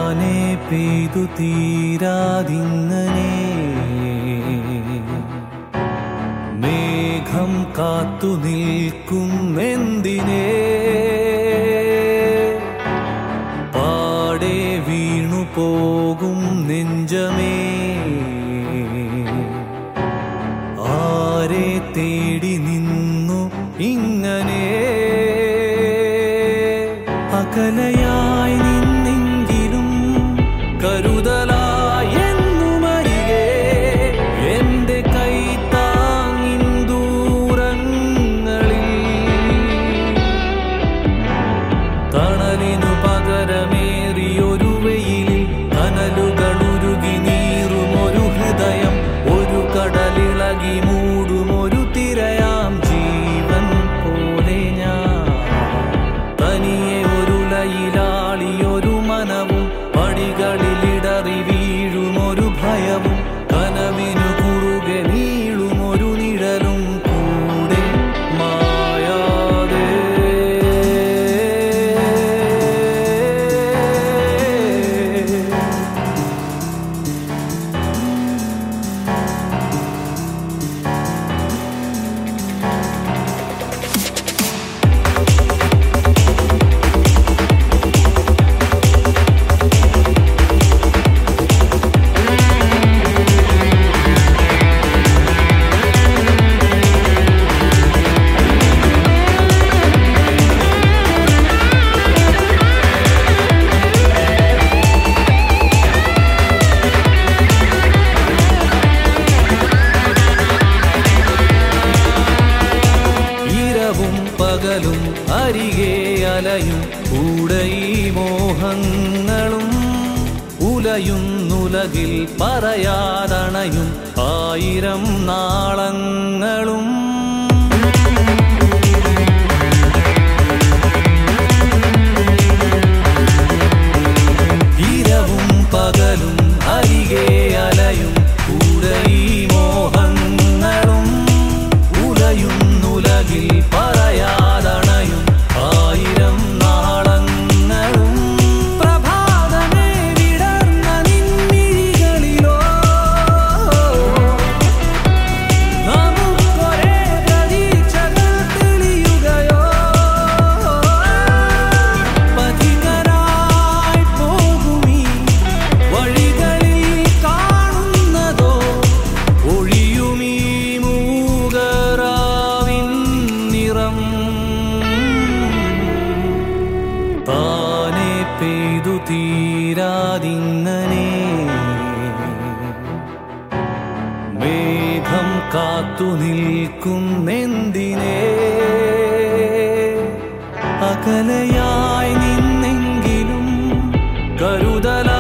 താനെ പെയ്തു തീരാതിങ്ങനെ മേഘം കാത്തു നിൽക്കുന്നെന്തിനേ പാടെ വീണു പോകും നെഞ്ചമേ ആരെ തേടി നിന്നു ഇങ്ങനെ അകലയായി നിന്നെങ്കിലും കരുതലായി എന്നുമരികെ എന്റെ കൈ താങ്ങിൻ ദൂരങ്ങളിൽ തണലിനു പകരമേറിയൊരു വെയിലിൽ കനലുകളുരുകി നീറും ഒരു ഹൃദയം ഒരു കടലിളകി മൂടും ഒരു തിരയാം ജീവൻ പോലെ ഞാൻ തനിയെ ഒരു ലയിലാളിയൊരു മനവും പടികളിലിടറി വീഴും ഒരു ഭയവും കനവിനു കുറുകെ നീളും ഒരു നിഴലും കൂടെ മായാതെ ഇരവും പകലും അരികെ അലയും കൂടെ ഈ മോഹങ്ങളും ഉലയുന്നുലകിൽ പറയാതണയും ആയിരം നാളങ്ങളും ഇരവും പകലും അരികെ അലയും കൂടെ ഈ മോഹങ്ങളും ഉലയുന്നുലകിൽ പറയാതണയും ആയിരം നാളങ്ങളും പ്രഭാതമേ വിടർന്ന നിൻമിഴികളിലോ നമുക്കൊരേ പ്രതീക്ഷകൾ തെളിയുകയോ പഥികരായി പോകുമീ വഴികളിൽ കാണുന്നതോ ഒഴിയുമീ മൂകറാവിൻ നിറം താനെ പെയ്തു തീരാതിങ്ങനെ മേഘം കാത്തു നിൽക്കുന്നെന്തിനേ അകലയായി നിന്നെങ്കിലും കരുതലായി